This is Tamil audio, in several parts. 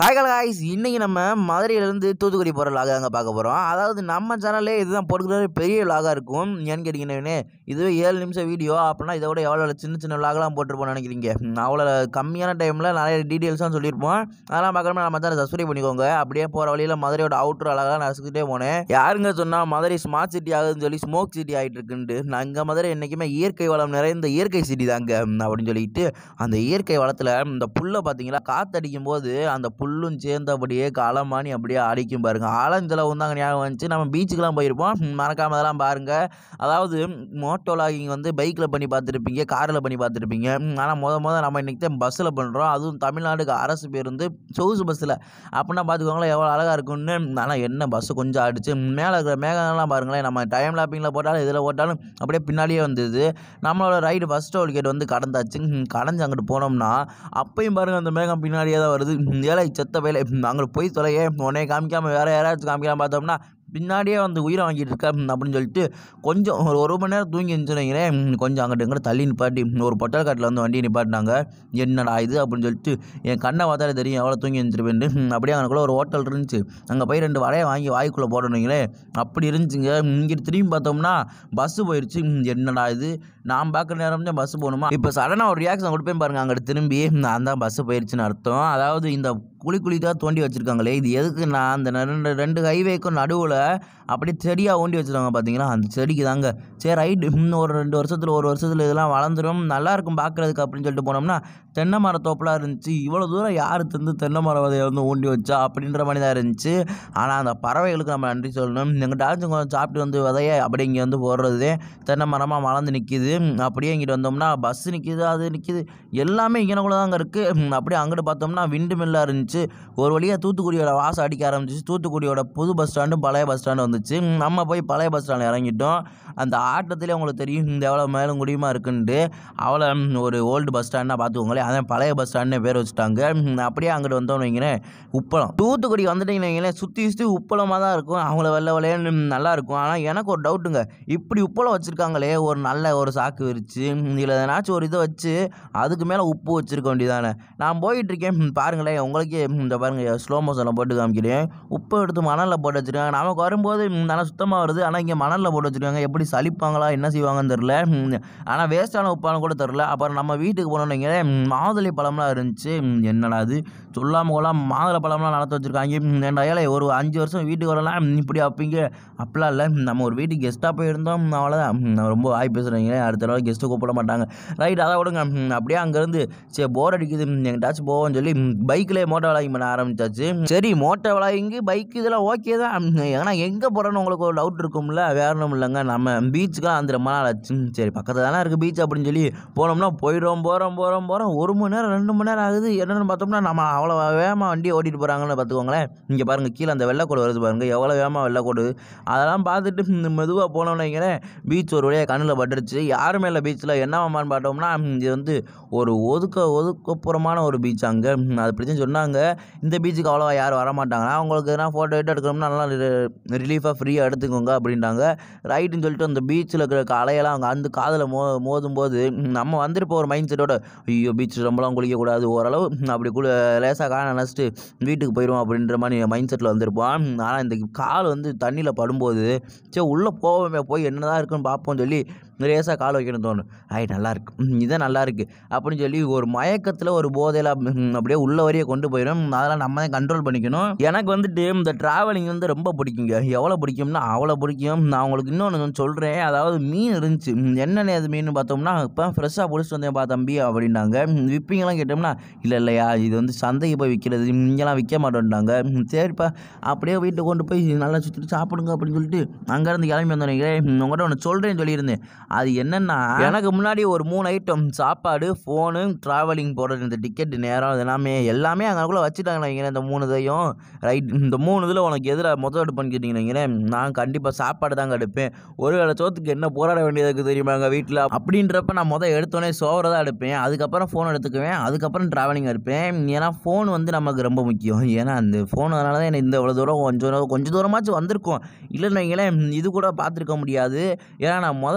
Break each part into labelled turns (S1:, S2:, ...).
S1: ஹாய் காய்ஸ் இன்னைக்கு நம்ம மதுரையிலேருந்து தூத்துக்குடி போகிற லாக தாங்க பார்க்க போகிறோம் அதாவது நம்ம சேனல்லே இதுதான் போட்டுக்கிற பெரிய லாகாக இருக்கும் ஏன்னு கேட்டிங்கன்னா இதுவே ஏழு நிமிஷம் வீடியோ அப்படின்னா இதை விட எவ்வளோ சின்ன சின்ன லாகெல்லாம் போட்டிருப்போம்னு நினைக்கிறீங்க அவ்வளோ கம்மியான டைமில் நிறைய டீட்டெயில்ஸாக சொல்லியிருப்போம் அதெல்லாம் பார்க்கணும்னா நம்ம சேனல் சப்ஸ்கிரைப் பண்ணிக்கோங்க அப்படியே போகிற வழியில் மதுரையோட அவுட்டர் அழகாக நசுக்கிட்டே போனேன் யாருங்க சொன்னால் மதுரை ஸ்மார்ட் சிட்டி ஆகுதுன்னு சொல்லி ஸ்மோக் சிட்டி ஆகிட்டு இருக்குன்ட்டு நாங்கள் மதுரை என்றைக்குமே இயற்கை வளம் நிறைந்த இயற்கை சிட்டி தாங்க அப்படின்னு சொல்லிட்டு அந்த இயற்கை வளத்தில் இந்த புல்லை பார்த்தீங்களா காத்தடிக்கும் போது அந்த புல்லும் சேர்ந்து அப்படியே களமானி அப்படியே அடிக்கும் பாருங்க ஆலஞ்சலவும் தாங்க ஞாபகம் வந்துச்சு நம்ம பீச்சுக்கெலாம் போயிருப்போம் ம், மறக்காம அதெல்லாம் பாருங்க அதாவது மோட்டோ லாகிங் வந்து பைக்கில் பண்ணி பார்த்துருப்பீங்க காரில் பண்ணி பார்த்துருப்பீங்க ஆனால் முத முத நம்ம இன்றைக்கி தான் பஸ்ஸில் பண்ணுறோம் அதுவும் தமிழ்நாடுக்கு அரசு பேருந்து சொகுசு பஸ்ஸில் அப்படின்னா பார்த்துக்கோங்களேன் எவ்வளோ அழகாக இருக்கும்னு ஆனால் என்ன பஸ்ஸு கொஞ்சம் அடிச்சு மேலே இருக்கிற மேகங்கள்லாம் பாருங்களேன் நம்ம டைம் லாப்பிங்கில் போட்டாலும் இதில் போட்டாலும் அப்படியே பின்னாடியே வந்தது நம்மளோட ரைடு ஃபஸ்ட் டோல் கேட் வந்து கடந்தாச்சு ம், கடந்து அங்கிட்டு போனோம்னா அப்பயும் பாருங்க அந்த மேகம் பின்னாடியே தான் வருது ம், ஏழை செத்த வேலை அங்கிட்டு போய் தொலையே உடனே காமிக்காமல் வேறு யாராச்சும் காமிக்காம பார்த்தோம்னா பின்னாடியே வந்து உயிரை வாங்கிட்டு இருக்க ம், அப்படின்னு சொல்லிட்டு கொஞ்சம் ஒரு ஒரு மணி நேரம் தூங்கி இருந்துச்சுனீங்களேன் கொஞ்சம் அங்கிட்டு இங்கிட்ட தள்ளி நிப்பாட்டி ம், ஒரு பொட்டல் காட்டில் வந்து வண்டி நிப்பாட்டினாங்க என்னடா இது அப்படின்னு சொல்லிட்டு என் கண்ணை பார்த்தாலே தெரியும் எவ்வளோ தூங்கி இருந்துருப்பேன் அப்படியே அங்கனக்குள்ள ஒரு ஹோட்டல் இருந்துச்சு அங்கே போய் ரெண்டு வடையை வாங்கி வாய்க்குள்ளே போடணுங்களே அப்படி இருந்துச்சுங்க இங்கிட்டு திரும்பி பார்த்தோம்னா பஸ்ஸு போயிடுச்சு ம், என்னடா இது நான் பார்க்குற நேரம் தான் பஸ்ஸு போகணுமா இப்போ சடனாக ஒரு ரியாக்ஷன் கொடுப்பேன் பாருங்க அங்கிட்டு திரும்பி நான் தான் பஸ்ஸு போயிடுச்சுன்னு அர்த்தம் அதாவது இந்த குழி குழி தான் தோண்டி வச்சுருக்காங்களே இது எதுக்கு நான் அந்த ரெண்டு ரெண்டு ஹைவேக்கும் நடுவில் அப்படியே செடியாக ஓண்டி வச்சுருக்காங்க பார்த்தீங்களா அந்த செடிக்கு தாங்க சரி ரைட்டு இன்னும் ஒரு ரெண்டு வருஷத்தில் ஒரு வருஷத்தில் இதெல்லாம் வளர்ந்துடும் நல்லா இருக்கும் பார்க்குறதுக்கு அப்படின்னு சொல்லிட்டு போனோம்னா தென்னை மரத்தோப்பெலாம் இருந்துச்சு இவ்வளோ தூரம் யார் தந்து தென்னை மர விதையை வந்து ஊண்டி வச்சா அப்படின்ற மாதிரி தான் இருந்துச்சு ஆனால் அந்த பறவைகளுக்கு நம்ம நன்றி சொல்லணும் எங்கிட்டாச்சும் கொஞ்சம் சாப்பிட்டு வந்து விதைய அப்படியே இங்கே வந்து போடுறது தென்னை மரமாக வளர்ந்து நிற்கிது அப்படியே இங்கிட்டு வந்தோம்னா பஸ் நிற்கிது அது நிற்கிது எல்லாமே இங்கனக்குள்ள தாங்க இருக்குது அப்படியே அங்கிட்டு பார்த்தோம்னா விண்டு மில்லாக இருந்துச்சு ஒரு வழியாக தூத்துக்குடியோட வாசம் அடிக்க ஆரம்பிச்சிச்சு தூத்துக்குடியோட புது பஸ் ஸ்டாண்டும் பழைய பஸ் ஸ்டாண்டும் வந்துச்சு நம்ம போய் பழைய பஸ் ஸ்டாண்டில் இறங்கிட்டோம் அந்த ஆட்டத்திலே உங்களுக்கு தெரியும் இந்த எவ்வளோ மேலும் குடியுமா இருக்குன்ட்டு அவ்வளோ ஒரு ஓல்டு பஸ் ஸ்டாண்டாக பார்த்துக்கோங்களேன் அதான் பழைய பஸ் ஸ்டாண்டுன்னு பேர் வச்சுட்டாங்க ம், அப்படியே அங்கிட்டு வந்தோம்னு வைங்களேன் உப்பளம் தூத்துக்குடி வந்துட்டீங்கன்னு வைங்களேன் சுற்றி சுற்றி உப்பளமாக தான் இருக்கும் அவங்கள வெள்ளை வெள்ளையன்னு நல்லா இருக்கும் ஆனால் எனக்கு ஒரு டவுட்டுங்க இப்படி உப்பளம் வச்சுருக்காங்களே ஒரு நல்ல ஒரு சாக்கு விரிச்சு இதில் எதனாச்சும் ஒரு இதை வச்சு அதுக்கு மேலே உப்பு வச்சுருக்க வேண்டியதானே நான் போயிட்டு இருக்கேன் ம், பாருங்களேன் உங்களுக்கே ம், இந்த பாருங்க ஸ்லோ மோஷனில் போட்டு காமிக்கிறேன் உப்பு எடுத்து மணலில் போட்டு வச்சுருக்காங்க நமக்கு வரும்போது ம், நல்லா சுத்தமாக வருது ஆனால் இங்கே மணலில் போட்டு வச்சுருக்காங்க எப்படி சலிப்பாங்களா என்ன செய்வாங்கன்னு தெரில ஆனால் வேஸ்ட்டான உப்பான கூட தெரில அப்புறம் நம்ம வீட்டுக்கு போனோன்னீங்க மாதுளை பழம்லாம் இருந்துச்சு ம், என்னடா அது சொல்லாம கொள்ளாம மாதுளை பழம்லாம் நடத்த வச்சுருக்காங்க ஏண்டா ஏழை ஒரு அஞ்சு வருஷம் வீட்டுக்கு வரலாம் ம், இப்படி அப்பீங்க அப்படிலாம் இல்லை நம்ம ஒரு வீட்டுக்கு கெஸ்ட்டாக போயிருந்தோம் அவ்வளோதான் ம், நான் ரொம்ப வாய் பேசுகிறீங்க அடுத்த தடவை கெஸ்ட்டு கூப்பிட மாட்டாங்க ரைட் அதை விடுங்க ம், அப்படியே அங்கேருந்து சரி போர் அடிக்குது ம், எங்கிட்டாச்சும் போவோம்னு சொல்லி பைக்கிலே மோட்டோ விளாகிங் பண்ண ஆரம்பிச்சாச்சு சரி மோட்டோ விளாகிங்கு பைக் இதெல்லாம் ஓகே தான் ம், ஏன்னா எங்கே போகிறோன்னு உங்களுக்கு ஒரு டவுட் இருக்கும்ல வேற ஒன்றும் இல்லைங்க நம்ம பீச்சுக்கெலாம் அந்த ரொம்ப நாள் ஆச்சு ம், சரி பக்கத்தில் தானே இருக்குது பீச் அப்படின்னு சொல்லி போனோம்னா போயிடுவோம் போகிறோம் போகிறோம் போகிறோம் ஒரு மணி நேரம் ரெண்டு மணி நேரம் ஆகுது என்னென்னு பார்த்தோம்னா நம்ம அவ்வளோ வேகமாக வண்டியை ஓட்டிட்டு போகிறாங்கன்னு பார்த்துக்கோங்களேன் இங்கே பாருங்கள் கீழே அந்த வெள்ளைக்கோடு வருது பாருங்கள் எவ்வளோ வேகமாக வெள்ளைக்கோடு அதெல்லாம் பார்த்துட்டு மெதுவாக போனோம்னு வைங்களேன் பீச் ஒரு வழியாக கண்ணில் பட்டுருச்சு யாருமே இல்லை பீச்சில் என்னவாமான்னு பார்த்தோம்னா ம், இது வந்து ஒரு ஒதுக்க ஒதுக்கப்புறமான ஒரு பீச் அங்கே அது பிரச்சனை சொன்னாங்க இந்த பீச்சுக்கு அவ்வளோவா யாரும் வரமாட்டாங்கன்னா அவங்களுக்கு எதனா ஃபோட்டோ எடுத்து எடுக்கணும்னா நல்லா ரிலீஃபாக ஃப்ரீயாக எடுத்துக்கோங்க அப்படின்ட்டாங்க ரைட்டுன்னு சொல்லிட்டு அந்த பீச்சில் இருக்கிற அலையெல்லாம் அங்கே அந்த காதில் மோ மோதும் போது ம், நம்ம வந்துருப்போம் ஒரு மைண்ட் செட்டோட ஐயோ பீச் ரொம்பலாம் குளிக்கக்கூடாது ஓரளவு ம், அப்படி குளி லேசாக காண நினச்சிட்டு வீட்டுக்கு போயிடுவோம் அப்படின்ற மாதிரி மைண்ட் செட்டில் வந்திருப்போம் ஆனால் இந்த கால் வந்து தண்ணியில் படும்போது சரி உள்ளே போவோமே போய் என்னதான் இருக்குன்னு பார்ப்போம்னு சொல்லி லேசாக கால் வைக்கணும் தோணும் ஐ நல்லா இருக்கு ம், இதான் நல்லா இருக்கு அப்படின்னு சொல்லி ஒரு மயக்கத்தில் ஒரு போதையில் ம், அப்படியே உள்ள வரையே கொண்டு போயிடும் அதெல்லாம் நம்ம தான் கண்ட்ரோல் பண்ணிக்கணும் எனக்கு வந்துட்டு இந்த ட்ராவலிங் வந்து ரொம்ப பிடிக்குங்க எவ்வளோ பிடிக்கும்னா அவ்வளோ பிடிக்கும் நான் உங்களுக்கு இன்னொன்று சொல்கிறேன் அதாவது மீன் இருந்துச்சு ம், என்னென்ன அது மீன் பார்த்தோம்னா இப்போ ஃப்ரெஷ்ஷாக பிடிச்சிட்டு வந்தேன் பா தம்பி அப்படின்னாங்க ம், விற்பீங்களாம் கேட்டோம்னா இல்லை இல்லையா இது வந்து சந்தைக்கு போய் விற்கிறது இங்கெல்லாம் விற்க மாட்டோன்ட்டாங்க ம், சரிப்பா அப்படியே வீட்டுக்கு கொண்டு போய் நல்லா சுற்றிட்டு சாப்பிடுங்க அப்படின்னு சொல்லிட்டு அங்கேருந்து கிளம்பி வந்தோன்னே உங்கள்கிட்ட ஒன்று சொல்கிறேன்னு சொல்லியிருந்தேன் அது என்னென்னா எனக்கு முன்னாடி ஒரு மூணு ஐட்டம் சாப்பாடு ஃபோனு ட்ராவலிங் போடுறது இந்த டிக்கெட் நேரம் இது எல்லாமே எல்லாமே அங்கேக்குள்ளே வச்சுட்டாங்க வைங்களேன் இந்த மூணு இதையும் ரைட் இந்த மூணு இதில் உனக்கு எதிராக மொத்தம் எடுப்பேன்னு கேட்டிங்கன்னு வைங்களேன் நான் கண்டிப்பாக சாப்பாடு தாங்க எடுப்பேன் ஒரு வேளை சோத்துக்கு என்ன போராட வேண்டியது இருக்குது தெரியுமா எங்கள் வீட்டில் அப்படின்றப்ப நான் மொதல் எடுத்தோடனே சோறை தான் எடுப்பேன் அதுக்கப்புறம் ஃபோன் எடுத்துக்குவேன் அதுக்கப்புறம் ட்ராவலிங் எடுப்பேன் ஏன்னா ஃபோன் வந்து நமக்கு ரொம்ப முக்கியம் ஏன்னா அந்த ஃபோன் அதனால தான் எனக்கு இந்த இவ்வளோ தூரம் கொஞ்சம் தூரம் கொஞ்சம் தூரமாச்சும் வந்திருக்கும் இல்லைன்னு வைங்களேன் இது கூட பார்த்துருக்க முடியாது ஏன்னா நான் மொதல் வச்சிருந்தது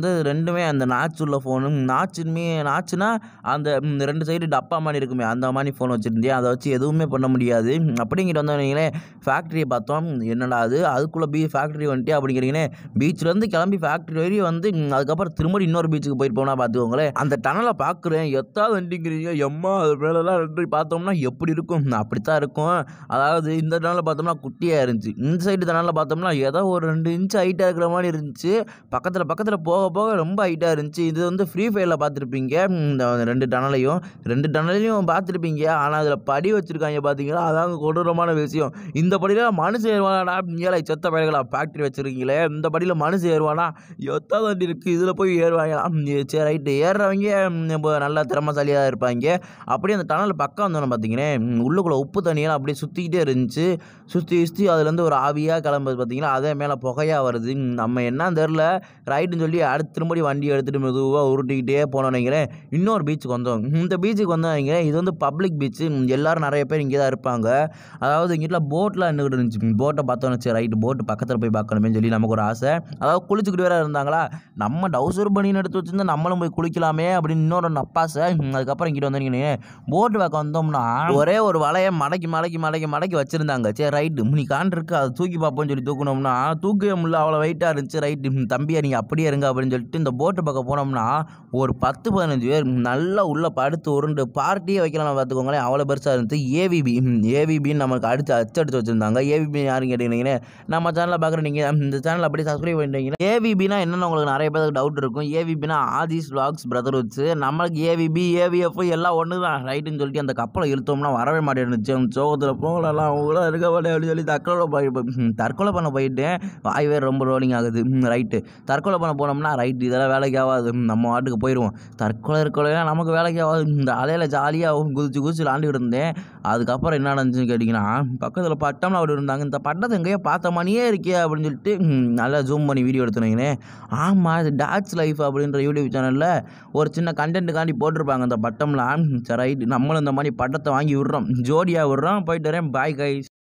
S1: வந்து ரெண்டுமே அந்த நாச் உள்ள ஃபோனு நாச்சுமே நாச்சுனா அந்த ம், ரெண்டு சைடு டப்பா மாதிரி இருக்குமே அந்த மாதிரி ஃபோன் வச்சுருந்தேன் அதை வச்சு எதுவுமே பண்ண முடியாது அப்படிங்கிட்டு வந்தவங்களே ஃபேக்ட்ரியை பார்த்தோம் என்னடா அது அதுக்குள்ளே பீ ஃபேக்ட்ரி வந்துட்டு அப்படிங்கிறீங்கன்னே பீச்லேருந்து கிளம்பி ஃபேக்ட்ரி வரையும் வந்து ம், அதுக்கப்புறம் திரும்ப இன்னொரு பீச்சுக்கு போயிட்டு போனால் பார்த்துக்கோங்களேன் அந்த டனலை பார்க்குறேன் எத்தாவது வண்டிங்கிறீங்க எம்மா அது மேலெல்லாம் ரெண்டு பார்த்தோம்னா எப்படி இருக்கும் அப்படித்தான் இருக்கும் அதாவது இந்த டனலில் பார்த்தோம்னா குட்டியாக இருந்துச்சு இந்த சைடு டனலில் பார்த்தோம்னா ஏதோ ஒரு ரெண்டு இன்ச் ஹைட்டாக இருக்கிற மாதிரி இருந்துச்சு பக்கத்தில் பக்கத்தில் போக போக ரொம்ப ஹைட்டாக இருந்துச்சு இது வந்து ஃப்ரீ ஃபயரில் பார்த்துருப்பீங்க இந்த ரெண்டு டனலையும் ரெண்டு டனலையும் பார்த்துருப்பீங்க ஆனால் அதில் படி வச்சுருக்காங்க பார்த்தீங்களா அதாங்க கொடூரமான விஷயம் இந்த படியில் மனுஷன் ஏறுவானாடா ஏழை செத்த பயல்களா ஃபேக்ட்ரி வச்சுருக்கீங்களே இந்த படியில் மனுஷன் ஏறுவானா எத்தனை வண்டி இருக்குது இதில் போய் ஏறுவாங்க ம், சரி ரைட்டு ஏறுறவங்க ம், இப்போ நல்லா திறமசாலியாக இருப்பாங்க அப்படியே அந்த டனல் பக்கம் வந்தோன்னு பார்த்தீங்கன்னா ம், உள்ளுக்குள்ளே உப்பு தண்ணியெல்லாம் அப்படியே சுற்றிக்கிட்டே இருந்துச்சு சுற்றி சுற்றி அதுலேருந்து ஒரு ஆவியாக கிளம்புது பார்த்தீங்களா அதே மேலே புகையாக வருது ம், நம்ம என்ன தெரில ரைட்டுன்னு சொல்லி அடுத்து திரும்படி வண்டி எடுத்துகிட்டு மெதுவாக உருட்டிக்கிட்டே போனோம் நினைக்கிறேன் இன்னொரு பீச்சுக்கு வந்தோம் இந்த பீச்சுக்கு வந்தவங்க இது வந்து பப்ளிக் பீச்சு எல்லாரும் நிறைய பேர் இங்கே தான் இருப்பாங்க அதாவது இங்கிட்ட போட்டில் நின்றுட்டு இருந்துச்சு போட்டை பார்த்தோன்னு சரி ரைட்டு போட்டு பக்கத்தில் போய் பார்க்கணுமே சொல்லி நமக்கு ஒரு ஆசை அதாவது குளிச்சுக்கிட்டு வேற இருந்தாங்களா நம்ம டவுசர் பனின்னு எடுத்து வச்சிருந்தா நம்மளும் போய் குளிக்கலாமே அப்படின்னு இன்னொரு நப்பாசை ம், அதுக்கப்புறம் இங்கிட்ட வந்தீங்கன்னு போட்டு பார்க்க வந்தோம்னா ஒரே ஒரு வலையை மடக்கி மடக்கி மடக்கி மடக்கி வச்சிருந்தாங்க சரி ரைட்டு நீ காண்டிருக்கு அதை தூக்கி பார்ப்போம்னு சொல்லி தூக்கணும்னா தூக்கவே முடியல அவ்வளோ வெயிட்டாக இருந்துச்சு ரைட்டு தம்பியா நீங்கள் அப்படியே இருங்க அப்படின்னு சொல்லிட்டு இந்த போட்டு பக்கம் போனோம்னா ஒரு பத்து பதினஞ்சு பேர் நல்லா உள்ளே படுத்து உருண்டு பார்ட்டியே வைக்கலாம் பார்த்துக்கோங்களேன் அவ்வளோ பெருசாக இருந்துச்சு ஏவிபி ஏவிபின்னு நமக்கு அடுத்து அச்சடிச்சு வச்சுருந்தாங்க ஏவிபி யாருன்னு கேட்டீங்கன்னா நம்ம சேனலில் பார்க்குற நீங்கள் இந்த சேனல் அப்படியே சப்ஸ்கிரைப் பண்ணிட்டீங்கன்னா ஏவிபினா என்னென்னு உங்களுக்கு நிறைய பேருக்கு டவுட் இருக்கும் ஏவிபினா ஆதிஸ் vlogs பிரதர் வச்சு நம்மளுக்கு ஏவிபி ஏவிஎஃப் எல்லாம் ஒன்று தான் ரைட்டுன்னு சொல்லிட்டு அந்த கப்பலை இழுத்தோம்னா வரவே மாட்டேன்னுச்சு அந்த சோகத்தில் போகலாம் கூட இருக்க மாட்டேன் அப்படின்னு சொல்லி தற்கொலை போய் ம், தற்கொலை பண்ண போயிட்டேன் வாய் வேறு ரொம்ப ரோலிங் ஆகுது ரைட்டு தற்கொலை பண்ண போனோம்னா ரைட்டு இதெல்லாம் வேலைக்கு ஆகாது ம், நம்ம வாட்டுக்கு போயிடுவோம் தற்கொலை இருக்கொலைலாம் நமக்கு வேலைக்கு ஆகாது இந்த அலையில் ஜாலியாக குதிச்சு குதிச்சு விளாண்டுட்டு இருந்தேன் அதுக்கப்புறம் என்ன நடந்துச்சுன்னு கேட்டிங்கன்னா பக்கத்தில் பட்டம்லாம் அப்படி இருந்தாங்க இந்த பட்டத்தை எங்கேயோ பார்த்த மாதிரியே இருக்கே அப்படின்னு சொல்லிட்டு ம், நல்லா ஜூம் பண்ணி வீடியோ எடுத்துனீங்கன்னே ஆமாம் இது டாட்ஸ் லைஃப் அப்படின்ற யூடியூப் சேனலில் ஒரு சின்ன கண்டென்ட்டுக்காண்டி போட்டிருப்பாங்க அந்த பட்டம்லாம் சரி ரைட்டு நம்மளும் இந்த மாதிரி பட்டத்தை வாங்கி விட்றோம் ஜோடியாக விட்றோம் போயிட்டு வரேன் பாய் கைஸ்